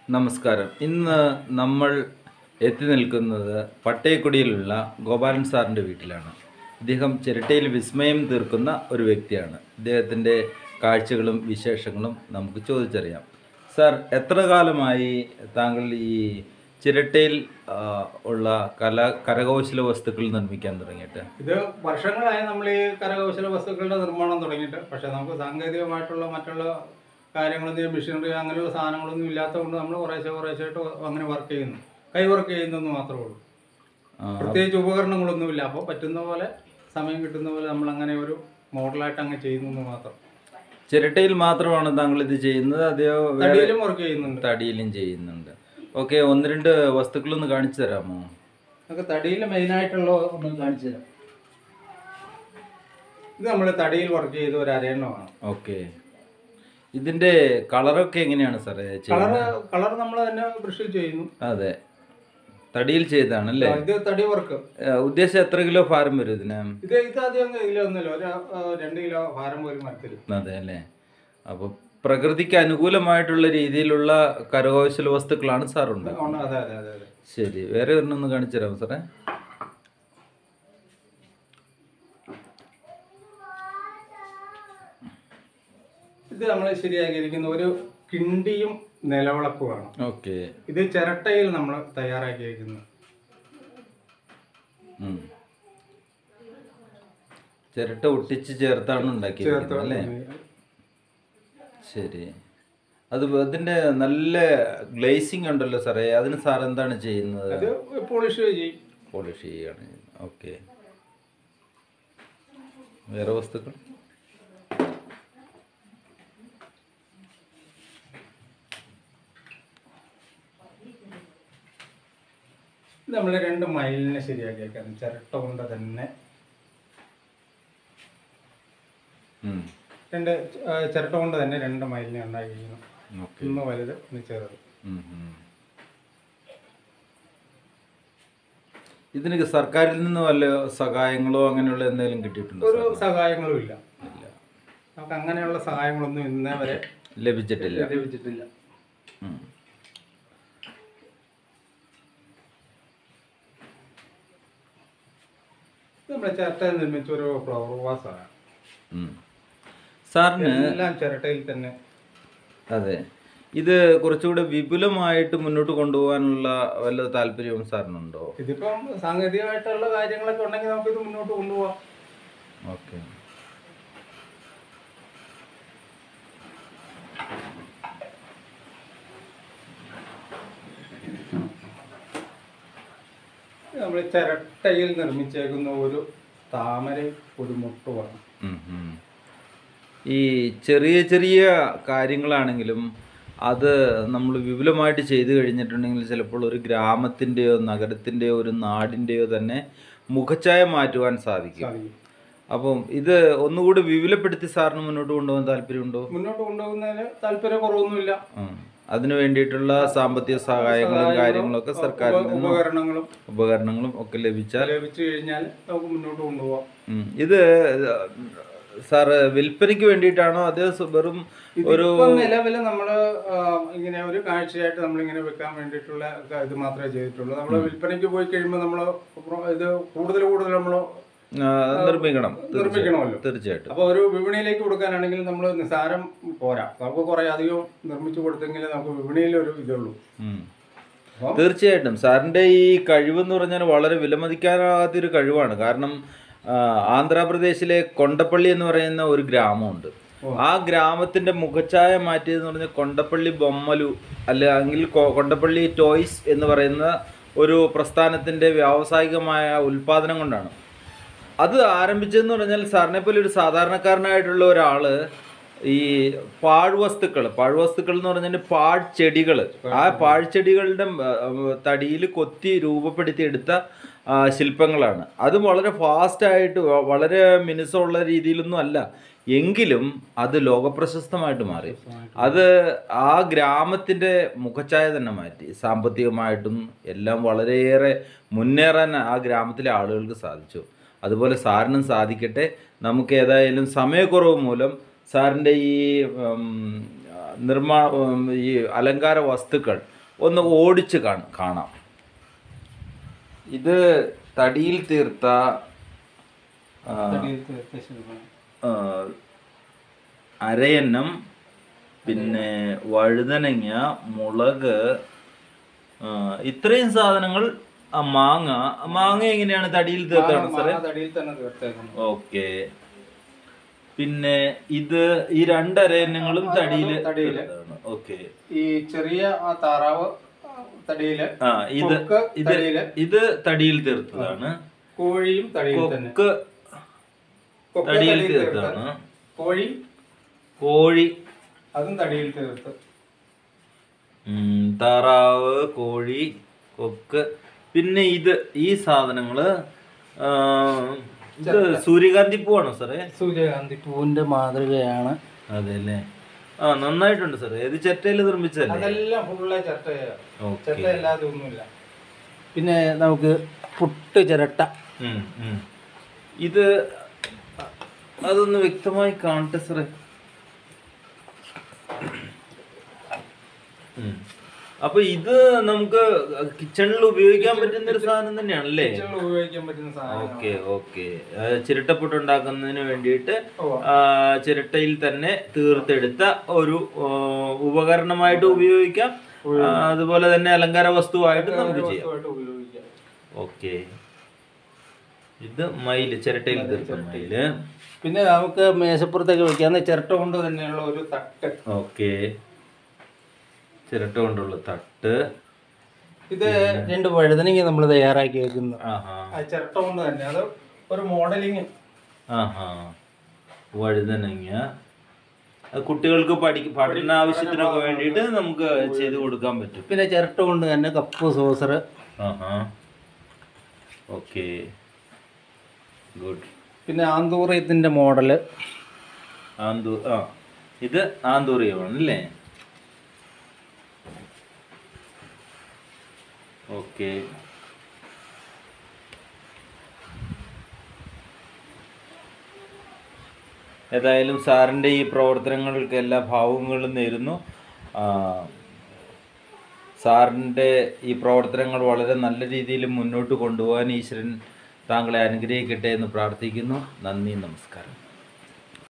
നമസ്കാരം ഇന്ന് നമ്മൾ എത്തി നിൽക്കുന്നത് പട്ടയക്കുടിയിലുള്ള ഗോപാലൻ സാറിൻ്റെ വീട്ടിലാണ് ഇദ്ദേഹം ചിരട്ടയിൽ വിസ്മയം തീർക്കുന്ന ഒരു വ്യക്തിയാണ് ഇദ്ദേഹത്തിൻ്റെ കാഴ്ചകളും വിശേഷങ്ങളും നമുക്ക് ചോദിച്ചറിയാം സാർ എത്ര കാലമായി താങ്കൾ ഈ ചിരട്ടയിൽ ആ, ഉള്ള കല കരകൗശല വസ്തുക്കൾ നിർമ്മിക്കാൻ തുടങ്ങിയിട്ട് ഇത് വർഷങ്ങളായി നമ്മൾ ഈ കരകൗശല വസ്തുക്കളുടെ നിർമ്മാണം തുടങ്ങിയിട്ട് പക്ഷെ നമുക്ക് സാങ്കേതികമായിട്ടുള്ള മറ്റുള്ള കാര്യങ്ങളൊന്നും മെഷീനറി അങ്ങനെയുള്ള സാധനങ്ങളൊന്നും ഇല്ലാത്തതുകൊണ്ട് നമ്മൾ കുറേശ്ശെ കുറേശ്ശായിട്ട് അങ്ങനെ വർക്ക് ചെയ്യുന്നു കൈ വർക്ക് ചെയ്യുന്നെന്ന് മാത്രമേ ഉള്ളൂ ആ, പ്രത്യേകിച്ച് ഉപകരണങ്ങളൊന്നുമില്ല അപ്പോൾ പറ്റുന്ന പോലെ സമയം കിട്ടുന്ന പോലെ നമ്മൾ അങ്ങനെ ഒരു മോഡലായിട്ട് അങ്ങ് ചെയ്യുന്നു എന്ന് മാത്രം ചിരട്ടയിൽ മാത്രമാണ് താങ്കൾ ഇത് ചെയ്യുന്നത് അതെയോ വേറെ തടിയിലും വർക്ക് ചെയ്യുന്നുണ്ട് തടിയിലും ചെയ്യുന്നുണ്ട് ഓക്കെ ഒന്ന് രണ്ട് വസ്തുക്കളൊന്ന് കാണിച്ചു തരാമോ നമുക്ക് തടിയിൽ മെയിനായിട്ടുള്ള ഒന്ന് കാണിച്ചു തരാം ഇത് നമ്മൾ തടിയിൽ വർക്ക് ചെയ്ത ഒരു അരയണ്ണമാണ് ഓക്കെ ഇതിന്റെ കളറൊക്കെ എങ്ങനെയാണ് സാറേ കളർ ചെയ്യുന്നത് കളർ നമ്മൾ തന്നെ ബ്രഷിൽ ചെയ്യുന്നു അതെ തടിയിൽ ചെയ്താണ് അല്ലേ ഇത് തടി വർക്ക് ഏഹ് ഉദ്ദേശം എത്ര കിലോ ഭാരം വരും ഇതിന് ഇത് ഇത് അധികം കിലോ ഒന്നുമില്ല ഒരു ആ, രണ്ട് കിലോ ഭാരം ഒരു മരത്തിൽ അതെ അല്ലേ അപ്പോൾ പ്രകൃതിക്ക് അനുകൂലമായിട്ടുള്ള രീതിയിലുള്ള കരകൗശല വസ്തുക്കളാണ് സാർ ഉണ്ടാക്കുന്നത് അതെ അതെ അതെ അതെ ശരി വേറെ ഒരെണ്ണൊന്ന് കാണിച്ചു തരാമോ സാറേ ഇത് നമ്മൾ ശരിയാക്കിയിരിക്കുന്ന ഒരു കിണ്ടിയും നിലവിളക്കുമാണ് ഓക്കെ ഇത് ചിരട്ടയിൽ നമ്മൾ തയ്യാറാക്കിയിരിക്കുന്നത് ഉം. ചിരട്ട ഒട്ടിച്ച് ചേർത്താണ് ഉണ്ടാക്കിയിരിക്കുന്നത് അല്ലേ ശരി അത് അതിന്റെ നല്ല ഗ്ലേസിംഗ് ഉണ്ടല്ലോ സാറേ അതിന് സാർ എന്താണ് ചെയ്യുന്നത് അത് പോളിഷ് ചെയ്യും പോളിഷ് ചെയ്യുകയാണ് ചെയ്യുന്നത് ഓക്കെ വേറെ വസ്തുക്കൾ ഇത് നമ്മൾ രണ്ട് മൈലിനെ ശരിയാക്കിയേക്കാണ് ചിരട്ട കൊണ്ട് തന്നെ ഉം. രണ്ട് ആ, ചിരട്ട കൊണ്ട് തന്നെ രണ്ട് മൈലിനെ ഉണ്ടാക്കിയിരിക്കുന്നു ഓക്കെ ഒന്ന് വലുത് ഒന്ന് ചെറുത് ഉം, ഉം. ഇതിന് സർക്കാരിൽ നിന്ന് വല്ല സഹായങ്ങളോ അങ്ങനെയുള്ള എന്തെങ്കിലും കിട്ടിയിട്ടുണ്ടോ ഒരു സാറിന്? സഹായങ്ങളും ഇല്ല ഇല്ല നമുക്ക് അങ്ങനെയുള്ള സഹായങ്ങളൊന്നും ഇന്നേ വരെ ലഭിച്ചിട്ടില്ല ലഭിച്ചിട്ടില്ല ഉം. ഇത് നമ്മുടെ ചിരട്ടയിൽ നിർമ്മിച്ച ഒരു ഫ്ലവർ വാസാണ് ഉം. സാറിന് എല്ലാം ചിരട്ടയിൽ തന്നെ അതെ ഇത് കുറച്ചുകൂടെ വിപുലമായിട്ട് മുന്നോട്ട് കൊണ്ടുപോകാനുള്ള വല്ല താല്പര്യവും സാറിനുണ്ടോ ഇതിപ്പം സാങ്കേതികമായിട്ടുള്ള കാര്യങ്ങളൊക്കെ ഉണ്ടെങ്കിൽ നമുക്ക് ഇത് മുന്നോട്ട് കൊണ്ടുപോകാം ഓക്കെ നമ്മൾ ചിരട്ടയിൽ നിർമ്മിച്ചേക്കുന്ന ഒരു താമര ഒരു മുട്ടുമാണ് ഉം, ഉം. ഈ ചെറിയ ചെറിയ കാര്യങ്ങളാണെങ്കിലും അത് നമ്മൾ വിപുലമായിട്ട് ചെയ്തു കഴിഞ്ഞിട്ടുണ്ടെങ്കിൽ ചിലപ്പോൾ ഒരു ഗ്രാമത്തിൻ്റെയോ നഗരത്തിൻ്റെയോ ഒരു നാടിൻ്റെയോ തന്നെ മുഖച്ഛായ മാറ്റുവാൻ സാധിക്കും സാധിക്കും അപ്പം ഇത് ഒന്നുകൂടി വിപുലപ്പെടുത്തി സാറിന് മുന്നോട്ട് കൊണ്ടുപോകാൻ താല്പര്യമുണ്ടോ മുന്നോട്ട് കൊണ്ടുപോകുന്നതിന് താല്പര്യക്കുറവൊന്നുമില്ല ഉം. അതിനു വേണ്ടിയിട്ടുള്ള സാമ്പത്തിക സഹായങ്ങളും കാര്യങ്ങളൊക്കെ സർക്കാരിൽ ഉപ- നിന്നും ഉപകരണങ്ങളും ഉപകരണങ്ങളും ഒക്കെ ലഭിച്ചാൽ ലഭിച്ചു കഴിഞ്ഞാൽ നമുക്ക് മുന്നോട്ട് കൊണ്ടുപോകാം ഉം. ഇത് സാറ് വിൽപ്പനയ്ക്ക് വേണ്ടിയിട്ടാണോ അതേ സു- വെറും ഒരു ഇതിപ്പം നിലവിൽ നമ്മൾ ഇങ്ങനെ ഒരു കാഴ്ചയായിട്ട് നമ്മളിങ്ങനെ വെക്കാൻ വേണ്ടിയിട്ടുള്ള ക- ഇത് മാത്രമേ ചെയ്തിട്ടുള്ളൂ നമ്മൾ വിൽപ്പനയ്ക്ക് പോയി കഴിയുമ്പോൾ നമ്മൾ ഇത് കൂടുതൽ കൂടുതൽ നമ്മൾ ആ, നിർമ്മിക്കണം നിർമ്മിക്കണമല്ലോ തീർച്ചയായിട്ടും അപ്പോൾ ഒരു വിപണിയിലേക്ക് കൊടുക്കാനാണെങ്കിൽ നമ്മൾ നിസ്സാരം പോരാ നമുക്ക് കുറേ അധികം നിർമ്മിച്ചു കൊടുത്തെങ്കിൽ നമുക്ക് വിപണിയിൽ ഒരു ഇതുള്ളൂ ഉം. അപ്പം തീർച്ചയായിട്ടും സാറിന്റെ ഈ കഴിവെന്ന് പറഞ്ഞാൽ വളരെ വിലമതിക്കാനാകാത്തൊരു കഴിവാണ് കാരണം ആ, ആന്ധ്രാപ്രദേശിലെ കൊണ്ടപ്പള്ളി എന്ന് പറയുന്ന ഒരു ഗ്രാമമുണ്ട് ആ ഗ്രാമത്തിന്റെ മുഖച്ഛായ മാറ്റിയതെന്ന് പറഞ്ഞാൽ കൊണ്ടപ്പള്ളി ബൊമ്മലു അല്ലെങ്കിൽ കൊ- കൊണ്ടപ്പള്ളി ടോയ്സ് എന്ന് പറയുന്ന ഒരു പ്രസ്ഥാനത്തിന്റെ വ്യാവസായികമായ ഉൽപാദനം കൊണ്ടാണ് അത് ആരംഭിച്ചതെന്ന് പറഞ്ഞാൽ സാറിനെ പോലെ ഒരു സാധാരണക്കാരനായിട്ടുള്ള ഒരാള് ഈ പാഴ്വസ്തുക്കൾ പാഴ്വസ്തുക്കൾ എന്ന് പറഞ്ഞാൽ പാഴ്ചെടികൾ ആ പാഴ്ചെടികളുടെ തടിയിൽ കൊത്തി രൂപപ്പെടുത്തി എടുത്ത ആ, ശില്പങ്ങളാണ് അത് വളരെ ഫാസ്റ്റായിട്ട് വളരെ മിനുസമുള്ള രീതിയിലൊന്നും അല്ല എങ്കിലും അത് ലോകപ്രശസ്തമായിട്ട് മാറി അത് ആ ഗ്രാമത്തിൻ്റെ മുഖച്ഛായ തന്നെ മാറ്റി സാമ്പത്തികമായിട്ടും എല്ലാം വളരെയേറെ മുന്നേറാൻ ആ ഗ്രാമത്തിലെ ആളുകൾക്ക് സാധിച്ചു അതുപോലെ സാറിനും സാധിക്കട്ടെ നമുക്ക് ഏതായാലും സമയക്കുറവ് മൂലം സാറിൻ്റെ ഈ ഉം, നിർമ്മാ ഉം, ഈ അലങ്കാര വസ്തുക്കൾ ഒന്ന് ഓടിച്ച് കാണ്- കാണാം ഇത് തടിയിൽ തീർത്ത ആ, തടിയിൽ തീർത്ത ശില്പമാണ്. ആ, അരയന്നം പിന്നെ വഴുതനങ്ങ മുളക് ആ, ഇത്രയും സാധനങ്ങൾ ആ, മാങ്ങ മാങ്ങ എങ്ങനെയാണ് തടിയിൽ തീർത്താണ് സാറേ മാങ്ങ തടിയിൽ തന്നെ തീർത്തേക്കുന്നു ഓക്കെ പിന്നെ ഇത് ഈ രണ്ട് അരയന്നങ്ങളും തടിയിൽ തടിയില്. ഓക്കെ ഈ ചെറിയ ആ താറാവ് തടിയില് ആ ഇത് കൊക്ക് ഇത് തടിയില് ഇത് തടിയിൽ തീർത്തതാണ് കോഴിയും തടിയിൽ തന്നെ കൊക്ക് കൊക്ക് തടിയിൽ തടിയിൽ തീർത്ത് തീർത്താണ് കോഴി കോഴി അതും തടിയിൽ തീർത്ത് ഉം, താറാവ് കോഴി കൊക്ക് പിന്നെ ഇത് ഈ സാധനങ്ങള് ആ, ഇത് സൂര്യകാന്തി പൂവാണോ സാറേ സൂര്യകാന്തി പൂവിന്റെ മാതൃകയാണ് അതെ അല്ലേ ആ നന്നായിട്ടുണ്ട് സാറേ ഇത് ചെറ്റയിൽ നിർമ്മിച്ചതല്ലേ അതെല്ലാം ഫുള്ള് ചട്ടയാണ് ഓക്കെ ചട്ട അല്ലാതെ ഒന്നുമില്ല പിന്നെ നമുക്ക് പുട്ട് ചിരട്ട ഉം, ഉം. ഇത് അതൊന്ന് വ്യക്തമായി കാണട്ടെ സാറേ ഉം. അപ്പൊ ഇത് നമുക്ക് കിച്ചണിൽ ഉപയോഗിക്കാൻ പറ്റുന്ന ഒരു സാധനം തന്നെയാണല്ലേ കിച്ചണിൽ ഉപയോഗിക്കാൻ പറ്റുന്ന സാധനം ഓക്കെ ഓക്കെ ചിരട്ടപ്പുട്ട് ഉണ്ടാക്കുന്നതിന് വേണ്ടിയിട്ട് ആ, ചിരട്ടയിൽ തന്നെ തീർത്തെടുത്ത ഒരു ആ, ഉപകരണമായിട്ട് ഉപയോഗിക്കാം ആ, അതുപോലെ തന്നെ അലങ്കാര വസ്തുവായിട്ട് നമുക്ക് ചെയ്യാം ഉപയോഗിക്കാം ഓക്കെ ഇത് മയില് ചിരട്ടയിൽ തീർത്ത മയില് പിന്നെ നമുക്ക് മേശപ്പുറത്തൊക്കെ വെക്കാവുന്ന ചിരട്ട കൊണ്ട് തന്നെയുള്ള ഒരു തട്ട് ഓക്കെ ചിരട്ട കൊണ്ടുള്ള തട്ട് ഇത് രണ്ട് വഴുതനങ്ങ നമ്മൾ തയ്യാറാക്കി വെക്കുന്നു ആഹാ ആ ചിരട്ട കൊണ്ട് തന്നെ അത് ഒരു മോഡലിങ് ആഹാ വഴുതനങ്ങ അത് കുട്ടികൾക്ക് പഠി പഠന ആവശ്യത്തിനൊക്കെ വേണ്ടിയിട്ട് നമുക്ക് ചെയ്ത് കൊടുക്കാൻ പറ്റും പിന്നെ ചിരട്ട കൊണ്ട് തന്നെ കപ്പ് സോസർ ആഹാ ഓക്കെ ഗുഡ് പിന്നെ ആന്തൂറിയത്തിൻ്റെ മോഡല് ആന്തൂ ആ ഇത് ആന്തൂറിയമാണ് അല്ലേ ഓക്കെ ഏതായാലും സാറിൻ്റെ ഈ പ്രവർത്തനങ്ങൾക്ക് എല്ലാ ഭാവങ്ങളും നേരുന്നു ആ, സാറിൻ്റെ ഈ പ്രവർത്തനങ്ങൾ വളരെ നല്ല രീതിയിൽ മുന്നോട്ട് കൊണ്ടുപോകാൻ ഈശ്വരൻ താങ്കളെ അനുഗ്രഹിക്കട്ടെ എന്ന് പ്രാർത്ഥിക്കുന്നു നന്ദി നമസ്കാരം